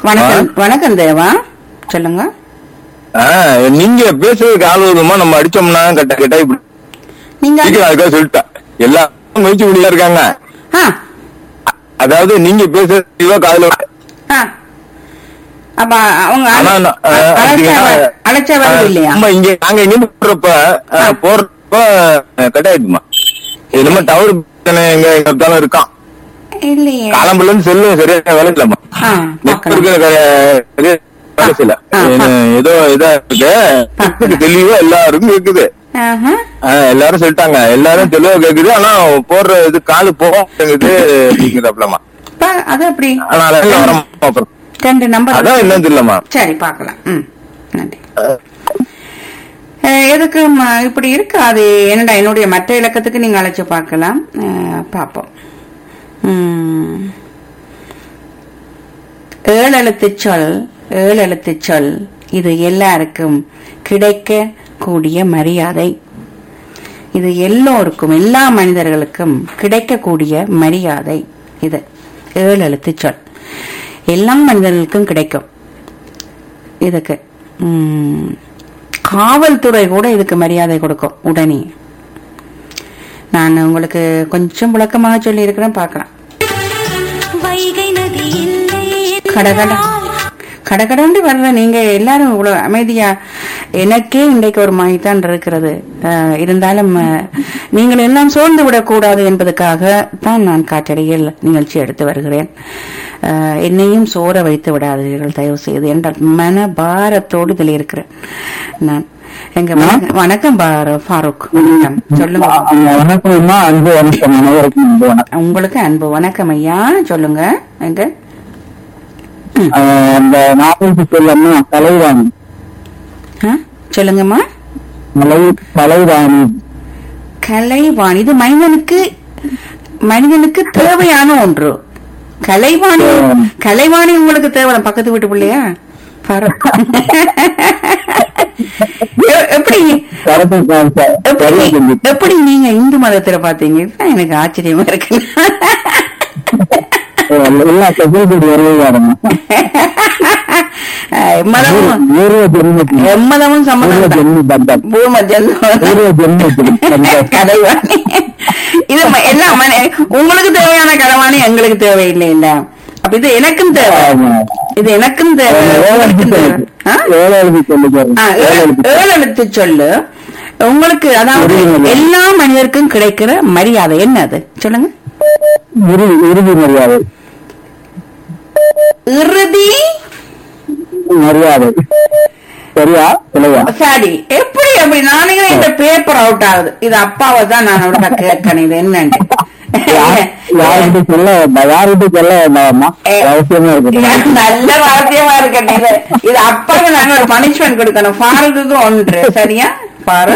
வணக்கம் வணக்கம் தேவா சொல்லுங்க ஆ, நீங்க பேசுறதுக்கு ஆளுவதுமா நம்ம அடிச்சோம்னா கட்ட கட்ட இப்படி நீங்க சீக்கிரம் அதுக்காக சொல்லிட்டேன் எல்லா முயற்சி பண்ணியா இருக்காங்க ஆ அதாவது நீங்க பேசுறது தெளிவா காதுல விழு. ஆ அப்ப அவங்க ஆனா அழ- நான், ஆ, அழைச்சா வ- அதுக்கு- அழைச்சா வருது இல்லையா ஆமா இங்க நாங்க இங்க போறப்ப ஆ, போறப்ப கட் ஆயிடுமா இது நம்ம டவர் எங்க எங்க இருந்தாலும் இருக்கான் இல்லையே காலம்புலன்னு செல்லும் சரியா வேலை இல்லம்மா ஆ பார்க்கலாம் நெட்வொர்க்கு வேலை செய்யல ஆ, ஆ. இது ஏதோ இதா இருக்கு தெளிவா எல்லாருக்கும் கேக்குது ஆஹா. ஆ, எல்லாரும் சொல்லிட்டாங்க எல்லாரும் தெளிவா கேக்குது ஆனா போடுற இது காது போக மாட்டேங்குது அப்படிங்கிறப்பலமா பா- அது அப்படி ஆனா லைன்ல வர மாட்டோம் ரெண்டு நம்பர் அதான் என்னன்னு தெரியலமா சரி பார்க்கலாம் ம் நன்றி அஹ், எதுக்கு ம- இப்படி இருக்கு அது என்னடா என்னுடைய மற்ற இலக்கத்துக்கு நீங்க அழைச்சு பார்க்கலாம் அஹ், பார்ப்போம் ம். ஏழு எழுத்துச் சொல் ஏழு எழுத்துச் சொல் இது எல்லாருக்கும் கிடைக்க கூடிய மரியாதை இது எல்லோருக்கும் எல்லா மனிதர்களுக்கும் கிடைக்கக்கூடிய மரியாதை இது ஏழு எழுத்துச் சொல் எல்லா மனிதர்களுக்கும் கிடைக்கும் இதுக்கு ம், காவல்துறை கூட இதுக்கு மரியாதை கொடுக்கும் உடனே நான் உங்களுக்கு கொஞ்சம் விளக்கமாக சொல்லி இருக்கிறேன் பார்க்கலாம் வைகை நதி இல்லை கடகட கடகடண்டு வர்ற நீங்க எல்லாரும் இவ்வளவு அமைதியா எனக்கே இன்றைக்கு ஒரு மாய்தான் இருக்கிறது அஹ், இருந்தாலும் அஹ், நீங்கள் எல்லாம் சோர்ந்து விடக்கூடாது என்பதற்காக தான் நான் காற்றடையில் நிகழ்ச்சி எடுத்து வருகிறேன் அஹ், என்னையும் சோர வைத்து விடாதீர்கள் தயவு செய்து என்ற மன பாரத்தோடு இதில் இருக்கிறேன் நான் எங்க வணக்கம் வணக்கம் பார- ஃபாரூக் வணக்கம் சொல்லுங்க வணக்கம்மா அன்பு வணக்கம் அனைவருக்கும் அன்பு வணக்கம் உங்களுக்கு அன்பு வணக்கம் ஐயா சொல்லுங்க எங்க ஆஹ் அந்த நாற்பது சொல்லம்மா கலைவாணி ஆ? சொல்லுங்கம்மா மலை கலைவாணி கலைவாணி இது மனிதனுக்கு மனிதனுக்கு தேவையான ஒன்று கலைவாணி கலைவாணி உங்களுக்கு தேவை பக்கத்து வீட்டு பிள்ளையா பாரு. எ- எப்படி கருத்து காமிச்சா எப்படி சரியா சொல்லி எப்படி நீங்க இந்து மதத்துல பாத்தீங்க இதுதான் எனக்கு ஆச்சரியமா இருக்கு எல்லா செக்யூரிட்டி வருவாருமா அஹ் மதமும் பூர்வ ஜென்மத்தில் எம்மதமும் பூர்வ சம்மதம் தான். ஜென்ம பந்தம் பூர்வ ஜென்மம் பூர்வ ஜென்மத்தில் கலைவாணி இது ம- எல்லாம் மன- உங்களுக்கு தேவையான கலைவாணி எங்களுக்கு தேவையில்லை இல்ல அப்ப இது எனக்கும் தேவை இது எனக்கும் தேவை உங்களுக்கும் தேவை ஆ? ஏழு எழுதி சொல்லுங்க ஆ, ஏழு ஏழு எழுதி ஏழு எழுத்து சொல்லு உங்களுக்கு அதாவது உறுதிமொழி. எல்லா மனிதருக்கும் கிடைக்கிற மரியாதை என்ன அது சொல்லுங்க இறுதி இறுதி மரியாதை இறுதி மரியாதை சரியா இல்லையா சரி எப்படி அப்படி நானே இந்த பேப்பர் அவுட் ஆகுது இது அப்பாவை தான் நான் அவர்கிட்ட கேட்கணும் இது என்னன்னு யார்கிட்ட சொல்ல வேண்டாம் யார்கிட்ட சொல்ல வேண்டாமா ஏ. அவசியமா இருக்கு நல்ல வார்த்தையமா இருக்கட்டும் இது இது அப்பாவுக்கு நாங்க ஒரு பனிஷ்மெண்ட் கொடுக்கணும் ஃபாருக்கு ஒன்று சரியா பாரு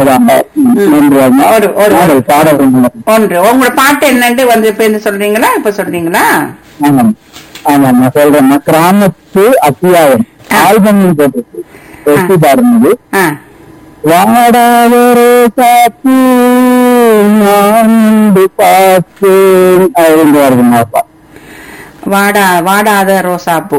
ஒரு- ஒரு- பாடல் பாடல் ஒன்று உங்களோட பாட்டு என்னன்னு வந்து இப்ப என்ன சொல்றீங்களா இப்ப சொல்றீங்களா ஆமாம் ஆமாம் நான் சொல்றேன் நான் கிராமத்து அத்தியாயம் ஆல்பம் போட்டுருக்கு வெற்றி பாடுனது ஆ வாடாதொரு காத்து நான் உண்டு பார்த்தேன் அப்படின்னு வருது மாப்பா வாடா வாடாத ரோசாப்பூ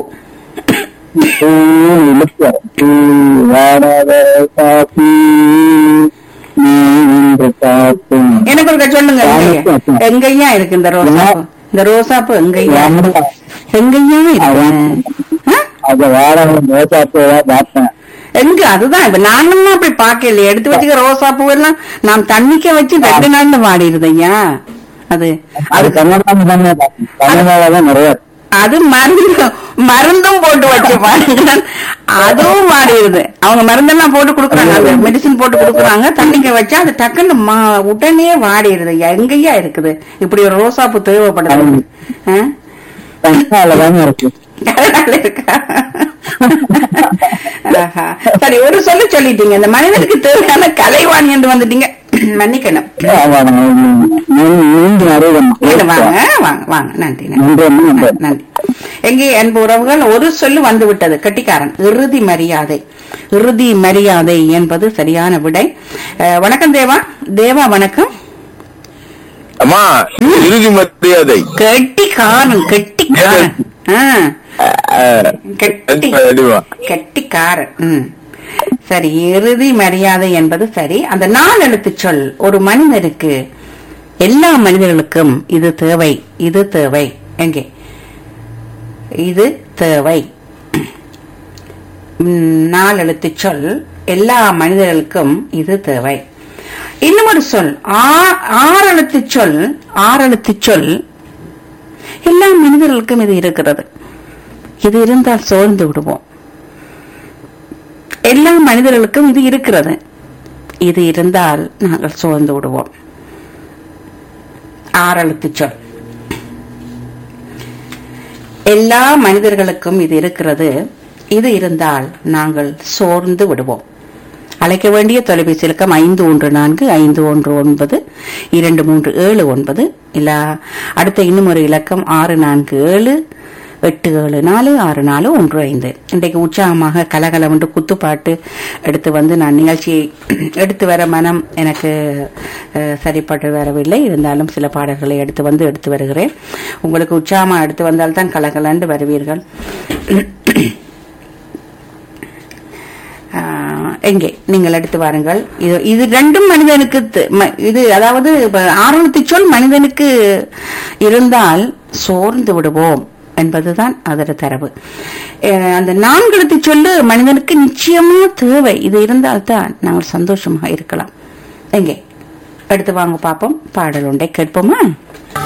இழுக்க வாடாத காத்து நான் உண்டு பார்த்தேன் எனக்கு ஒருக்கா சொல்லுங்க எங்கய்யா எங்கய்யா இருக்கு இந்த ரோசாப்பூ இந்த ரோசாப்பூ எங்கய்யா எங்கய்யா இருக்கு ஆ? அத வாடாத ரோசாப்பூதான் பார்த்தேன் எங்க அதுதான் இப்ப நானும் அப்படி பாக்கல எடுத்து வச்சுக்க ரோசா பூ எல்லாம் நான் தண்ணிக்க வச்சு ரெண்டு நாள்ல வாடிடுது ஐயா அது அது கன்னடம் தானே கன்னடால தான் நிறைய இருக்கு. அது மருந்து மருந்தும் போட்டு வச்சு பாருங்க அதுவும் மாறிடுது அவங்க மருந்தெல்லாம் போட்டு கொடுக்குறாங்க அந்த மெடிசின் போட்டு கொடுக்குறாங்க தண்ணிக்க வச்சா அது டக்குன்னு மா- உடனே வாடிடுது ஐயா எங்கய்யா இருக்குது இப்படி ஒரு ரோசாப்பூ தேவைப்படுது ஆ? கன்னடால தானே இருக்கு அதனால இருக்கா ஆஹா. சரி ஒரு சொல்லு சொல்லிட்டீங்க இந்த மனிதனுக்கு தேவையான கலைவாணி என்று வந்துட்டீங்க மன்னிக்கணும் ஆமா, நீ- நீ- நீங்க அறிவம். இல்ல, வாங்க வாங்க வாங்க நன்றி நன்றி நன்றி, நன்றி. நன்றி எங்கே அன்பு உறவுகள் ஒரு சொல்லு வந்து விட்டது கட்டிக்காரன் இறுதி மரியாதை இறுதி மரியாதை என்பது சரியான விடை அஹ், வணக்கம் தேவா தேவா வணக்கம் அம்மா இறுதி மரியாதை கெட்டிக்காரன் கெட்டிக்காரன் ஆ. அஹ், கெட்டி அடிமா கெட்டிக்காரன் ம் சரி இறுதி மரியாதை என்பது சரி அந்த நாலு எழுத்து சொல் ஒரு மனிதருக்கு எல்லா மனிதர்களுக்கும் இது தேவை இது தேவை எங்கே இது தேவை ம், நாலு எழுத்து சொல் எல்லா மனிதர்களுக்கும் இது தேவை இன்னும் ஒரு சொல் ஆ- ஆறு எழுத்து சொல் ஆறு எழுத்து சொல் எல்லா மனிதர்களுக்கும் இது இருக்கிறது இது இருந்தால் சோர்ந்து விடுவோம் எல்லா மனிதர்களுக்கும் இது இருக்கிறது இது இருந்தால் நாங்கள் சோர்ந்து விடுவோம் ஆறெழுத்து சொல் எல்லா மனிதர்களுக்கும் இது இருக்கிறது இது இருந்தால் நாங்கள் சோர்ந்து விடுவோம் அழைக்க வேண்டிய தொலைபேசி இலக்கம் ஐந்து ஒன்று நான்கு ஐந்து ஒன்று ஒன்பது இரண்டு மூன்று ஏழு ஒன்பது இல்ல அடுத்த இன்னும் ஒரு இலக்கம் ஆறு நான்கு ஏழு எட்டு ஏழு நாலு ஆறு நாலு ஒன்று ஐந்து இன்றைக்கு உற்சாகமாக கலகலவென்று குத்துப்பாட்டு எடுத்து வந்து நான் நிகழ்ச்சியை எடுத்து வர மனம் எனக்கு அஹ், சரிப்பட்டு வரவில்லை இருந்தாலும் சில பாடல்களை எடுத்து வந்து எடுத்து வருகிறேன் உங்களுக்கு உற்சாகமாக எடுத்து வந்தால்தான் கலகலண்டு வருவீர்கள் ஆஹ், எங்கே நீங்கள் எடுத்து வாருங்கள் இது இது ரெண்டும் மனிதனுக்கு த- ம- இது அதாவது இப்ப ஆரம்பத்து சொல் மனிதனுக்கு இருந்தால் சோர்ந்து விடுவோம் என்பதுதான் அதோட தரவு அஹ், அந்த நான்கெழுத்து சொல்லு மனிதனுக்கு நிச்சயமா தேவை இது இருந்தால்தான் நாங்கள் சந்தோஷமாக இருக்கலாம் எங்கே எடுத்து வாங்க பாப்போம் பாடல் உண்டை கேட்போமா